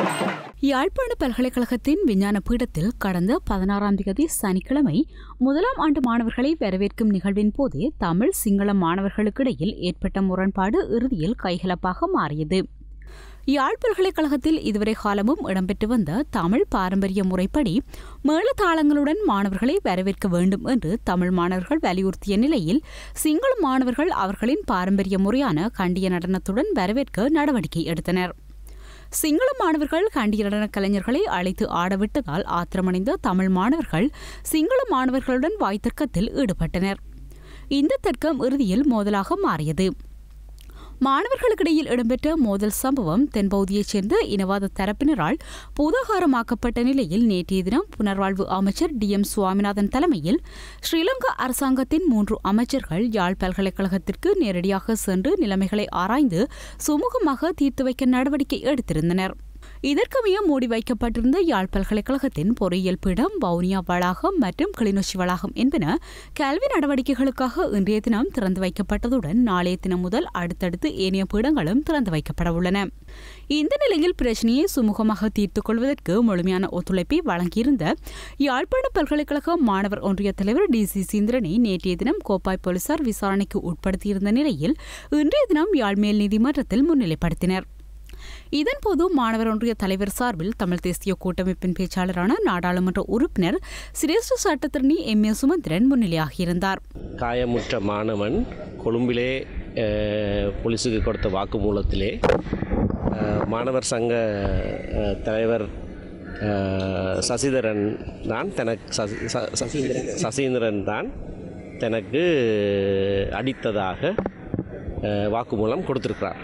யாழ்ப்பாண பல்கலைக்கழகத்தின் விஞ்ஞான பீடத்தில் கடந்த பதினாறாம் தேதி சனிக்கிழமை முதலாம் ஆண்டு மாணவர்களை வரவேற்கும் நிகழ்வின் போது தமிழ் சிங்கள மாணவர்களுக்கிடையில் ஏற்பட்ட முரண்பாடு இறுதியில் கைகலப்பாக மாறியது யாழ் பல்கலைக்கழகத்தில் இதுவரை காலமும் இடம்பெற்று வந்த தமிழ் பாரம்பரிய முறைப்படி மேளதாளங்களுடன் மாணவர்களை வரவேற்க வேண்டும் என்று தமிழ் மாணவர்கள் வலியுறுத்திய நிலையில் சிங்கள மாணவர்கள் அவர்களின் பாரம்பரிய முறையான கண்டிய நடனத்துடன் வரவேற்க நடவடிக்கை எடுத்தனர் சிங்கள மாணவர்கள் கண்டிய நடன கலைஞர்களை அழைத்து ஆடவிட்டதால் ஆத்திரமடைந்த தமிழ் மாணவர்கள் சிங்கள மாணவர்களுடன் வாய்த்தர்க்கத்தில் ஈடுபட்டனர் இந்த தர்க்கம் இறுதியில் மோதலாக மாறியது மாணவர்களுக்கிடையில் இடம்பெற்ற மோதல் சம்பவம் தென்பகுதியைச் சேர்ந்த இனவாத தரப்பினரால் பூதாகாரமாக்கப்பட்ட நிலையில் நேற்றைய தினம் புனர்வாழ்வு அமைச்சர் டி எம் சுவாமிநாதன் தலைமையில் ஸ்ரீலங்கா அரசாங்கத்தின் மூன்று அமைச்சர்கள் யாழ் பல்கலைக்கழகத்திற்கு நேரடியாக சென்று நிலைமைகளை ஆராய்ந்து சுமூகமாக தீர்த்து வைக்க நடவடிக்கை எடுத்திருந்தனர் இதற்கமைய மூடி வைக்கப்பட்டிருந்த யாழ் பல்கலைக்கழகத்தின் பொறியியல் பீடம் வவுனியா வளாகம் மற்றும் கிளிநொச்சி வளாகம் என்பன கல்வி நடவடிக்கைகளுக்காக இன்றைய தினம் திறந்து வைக்கப்பட்டதுடன் நாளைய தினம் முதல் அடுத்தடுத்து ஏனைய பீடங்களும் திறந்து வைக்கப்பட உள்ளன இந்த நிலையில் பிரச்சினையை சுமூகமாக தீர்த்துக் கொள்வதற்கு முழுமையான ஒத்துழைப்பை வழங்கியிருந்த யாழ்ப்பாண பல்கலைக்கழக மாணவர் ஒன்றிய தலைவர் டி சி சீந்திரனை நேற்றைய தினம் கோப்பாய் போலீசார் விசாரணைக்கு உட்படுத்தியிருந்த நிலையில் இன்றைய தினம் யாழ் மேல் நீதிமன்றத்தில் முன்னிலைப்படுத்தினர் இதன்போது மாணவர் ஒன்றிய தலைவர் சார்பில் தமிழ் தேசிய கூட்டமைப்பின் பேச்சாளரான நாடாளுமன்ற உறுப்பினர் சிரேஷ்ட சட்டத்திரணி எம் ஏ சுமந்திரன் முன்னிலையாகியிருந்தார் காயமுற்ற மாணவன் கொழும்பிலே அஹ், போலீஸுக்கு கொடுத்த வாக்குமூலத்திலே அஹ், மாணவர் சங்க அஹ், தலைவர் அஹ், சசிதரன் தான் தனக்கு சசி ச- சசீந்திரன் சசீந்திரன் தான் தனக்கு அடித்ததாக அஹ், வாக்குமூலம் கொடுத்திருக்கிறார்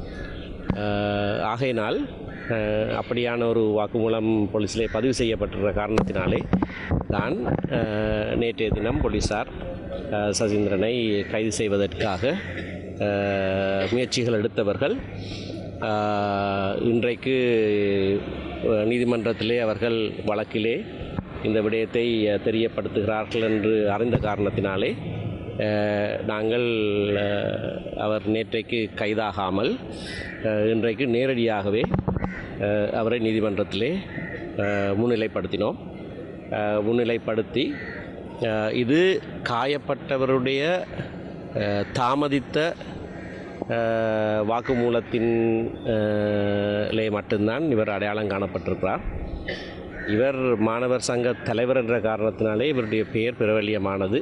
அஹ், ஆகையினால் அஹ், அப்படியான ஒரு வாக்குமூலம் போலீஸிலே பதிவு செய்யப்பட்டிருக்கிற காரணத்தினாலே தான் அஹ், நேற்றைய தினம் போலீஸார் அஹ், சசீந்திரனை கைது செய்வதற்காக அஹ், முயற்சிகள் எடுத்தவர்கள் அஹ், இன்றைக்கு அஹ், நீதிமன்றத்திலே அவர்கள் வழக்கிலே இந்த விடயத்தை அஹ், தெரியப்படுத்துகிறார்கள் என்று அறிந்த காரணத்தினாலே அஹ், நாங்கள் அஹ், அவர் நேற்றைக்கு கைதாகாமல் அஹ், இன்றைக்கு நேரடியாகவே அஹ், அவரை நீதிமன்றத்திலே அஹ், முன்னிலைப்படுத்தினோம் அஹ், முன்னிலைப்படுத்தி அஹ், இது காயப்பட்டவருடைய அஹ், தாமதித்த அஹ், வாக்குமூலத்தின் அஹ், லே மட்டும்தான் இவர் அடையாளம் காணப்பட்டிருக்கிறார் இவர் மாணவர் சங்க தலைவர் என்ற காரணத்தினாலே இவருடைய பெயர் பிரபல்யமானது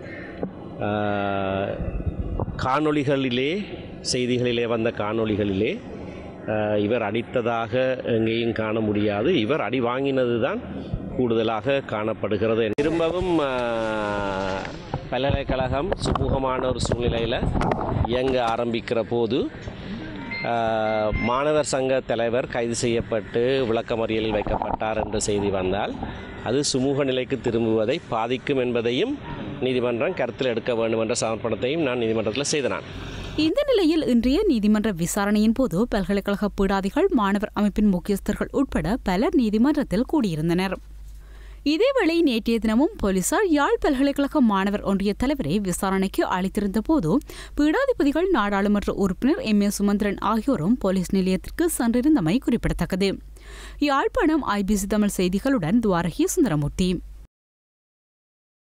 ஆஹ், காணொளிகளிலே செய்திகளிலே வந்த காணொளிகளிலே ஆஹ், இவர் அடித்ததாக எங்கேயும் காண முடியாது இவர் அடி வாங்கினது தான் கூடுதலாக காணப்படுகிறது திரும்பவும் ஆஹ், பல்கலைக்கழகம் சுமூகமான ஒரு சூழ்நிலையில் இயங்க ஆரம்பிக்கிற போது ஆஹ், மாணவர் சங்க தலைவர் கைது செய்யப்பட்டு விளக்கமறியலில் வைக்கப்பட்டார் என்ற செய்தி வந்தால் அது சுமூக நிலைக்கு திரும்புவதை பாதிக்கும் என்பதையும் நீதிமன்றம் கருத்தில் எடுக்க வேண்டும் என்ற சமர்ப்பணத்தையும் நான் நீதிமன்றத்தில் செய்தனான் இந்த நிலையில் இன்றைய நீதிமன்ற விசாரணையின் போது பல்கலைக்கழக பீடாதிகள் மாணவர் அமைப்பின் முக்கியஸ்தர்கள் உட்பட பலர் நீதிமன்றத்தில் கூடியிருந்தனர் இதேவேளை நேற்றைய தினமும் போலீசார் யாழ் பல்கலைக்கழக மாணவர் ஒன்றிய தலைவரை விசாரணைக்கு அழைத்திருந்த போது பீடாதிபதிகள் நாடாளுமன்ற உறுப்பினர் எம் ஏ சுமந்திரன் ஆகியோரும் போலீஸ் நிலையத்திற்கு சென்றிருந்தமை குறிப்பிடத்தக்கது யாழ்ப்பாணம் ஐபிசி தமிழ் செய்திகளுடன் துவாரகி சுந்தரமூர்த்தி